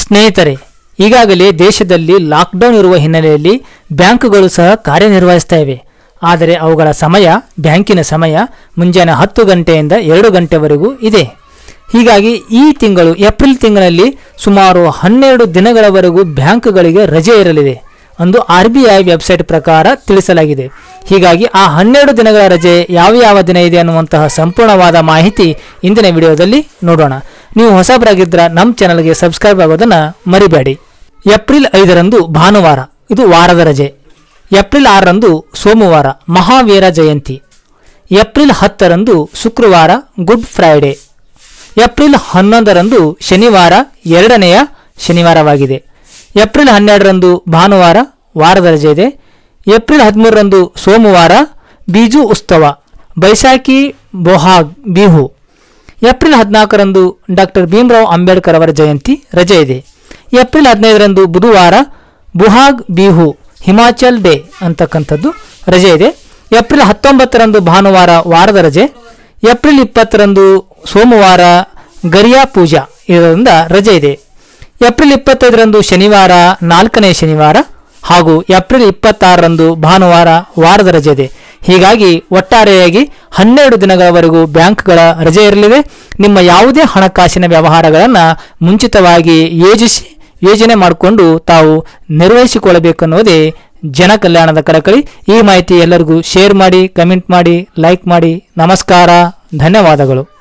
ಸ್ನೇಹಿತರೆ ಈಗಾಗಲೇ ದೇಶದಲ್ಲಿ ಲಾಕ್ಡೌನ್ ಇರುವ ಹಿನ್ನೆಲೆಯಲ್ಲಿ ಬ್ಯಾಂಕುಗಳು ಸಹ ಕಾರ್ಯನಿರ್ವಹಿಸ್ತಾ ಇವೆ ಆದರೆ ಅವುಗಳ ಸಮಯ ಬ್ಯಾಂಕಿನ ಸಮಯ ಮುಂಜಾನೆ ಹತ್ತು ಗಂಟೆಯಿಂದ ಎರಡು ಗಂಟೆವರೆಗೂ ಇದೆ ಹೀಗಾಗಿ ಈ ತಿಂಗಳು ಏಪ್ರಿಲ್ ತಿಂಗಳಲ್ಲಿ ಸುಮಾರು ಹನ್ನೆರಡು ದಿನಗಳವರೆಗೂ ಬ್ಯಾಂಕ್ಗಳಿಗೆ ರಜೆ ಇರಲಿದೆ ಎಂದು ಆರ್ ಬಿ ಐ ವೆಬ್ಸೈಟ್ ಪ್ರಕಾರ ತಿಳಿಸಲಾಗಿದೆ ಹೀಗಾಗಿ ಆ ಹನ್ನೆರಡು ದಿನಗಳ ರಜೆ ಯಾವ ಯಾವ ದಿನ ಇದೆ ಅನ್ನುವಂತಹ ಸಂಪೂರ್ಣವಾದ ಮಾಹಿತಿ ಇಂದಿನ ವಿಡಿಯೋದಲ್ಲಿ ನೋಡೋಣ ನೀವು ಹೊಸಬರಾಗಿದ್ದರೆ ನಮ್ಮ ಚಾನಲ್ಗೆ ಸಬ್ಸ್ಕ್ರೈಬ್ ಆಗೋದನ್ನು ಮರಿಬೇಡಿ ಏಪ್ರಿಲ್ ಐದರಂದು ಭಾನುವಾರ ಇದು ವಾರದ ರಜೆ ಏಪ್ರಿಲ್ ಆರರಂದು ಸೋಮವಾರ ಮಹಾವೀರ ಜಯಂತಿ ಏಪ್ರಿಲ್ ಹತ್ತರಂದು ಶುಕ್ರವಾರ ಗುಡ್ ಫ್ರೈಡೆ ಏಪ್ರಿಲ್ ಹನ್ನೊಂದರಂದು ಶನಿವಾರ ಎರಡನೆಯ ಶನಿವಾರವಾಗಿದೆ ಏಪ್ರಿಲ್ ಹನ್ನೆರಡರಂದು ಭಾನುವಾರ ವಾರದ ರಜೆ ಇದೆ ಏಪ್ರಿಲ್ ಹದಿಮೂರರಂದು ಸೋಮವಾರ ಬೀಜು ಉತ್ಸವ ಬೈಸಾಖಿ ಬೊಹಾಗ್ ಬಿಹು ಏಪ್ರಿಲ್ ಹದಿನಾಲ್ಕರಂದು ಡಾಕ್ಟರ್ ಭೀಮರಾವ್ ಅಂಬೇಡ್ಕರ್ ಅವರ ಜಯಂತಿ ರಜೆ ಇದೆ ಏಪ್ರಿಲ್ ಹದಿನೈದರಂದು ಬುಧವಾರ ಬುಹಾಗ್ ಬಿಹು ಹಿಮಾಚಲ್ ಡೇ ಅಂತಕ್ಕಂಥದ್ದು ರಜೆ ಇದೆ ಏಪ್ರಿಲ್ ಹತ್ತೊಂಬತ್ತರಂದು ಭಾನುವಾರ ವಾರದ ರಜೆ ಏಪ್ರಿಲ್ ಇಪ್ಪತ್ತರಂದು ಸೋಮವಾರ ಗರಿಯಾ ಪೂಜಾ ಇದರಿಂದ ರಜೆ ಇದೆ ಏಪ್ರಿಲ್ ಇಪ್ಪತ್ತೈದರಂದು ಶನಿವಾರ ನಾಲ್ಕನೇ ಶನಿವಾರ ಹಾಗೂ ಏಪ್ರಿಲ್ ಇಪ್ಪತ್ತಾರರಂದು ಭಾನುವಾರ ವಾರದ ರಜೆ ಇದೆ ಹೀಗಾಗಿ ಒಟ್ಟಾರೆಯಾಗಿ ಹನ್ನೆರಡು ದಿನಗಳವರೆಗೂ ಬ್ಯಾಂಕ್ಗಳ ರಜೆ ಇರಲಿವೆ ನಿಮ್ಮ ಯಾವುದೇ ಹಣಕಾಸಿನ ವ್ಯವಹಾರಗಳನ್ನು ಮುಂಚಿತವಾಗಿ ಯೋಜಿಸಿ ಯೋಜನೆ ಮಾಡಿಕೊಂಡು ತಾವು ನಿರ್ವಹಿಸಿಕೊಳ್ಳಬೇಕನ್ನೋದೇ ಜನ ಕಲ್ಯಾಣದ ಕಳಕಳಿ ಈ ಮಾಹಿತಿ ಎಲ್ಲರಿಗೂ ಶೇರ್ ಮಾಡಿ ಕಮೆಂಟ್ ಮಾಡಿ ಲೈಕ್ ಮಾಡಿ ನಮಸ್ಕಾರ ಧನ್ಯವಾದಗಳು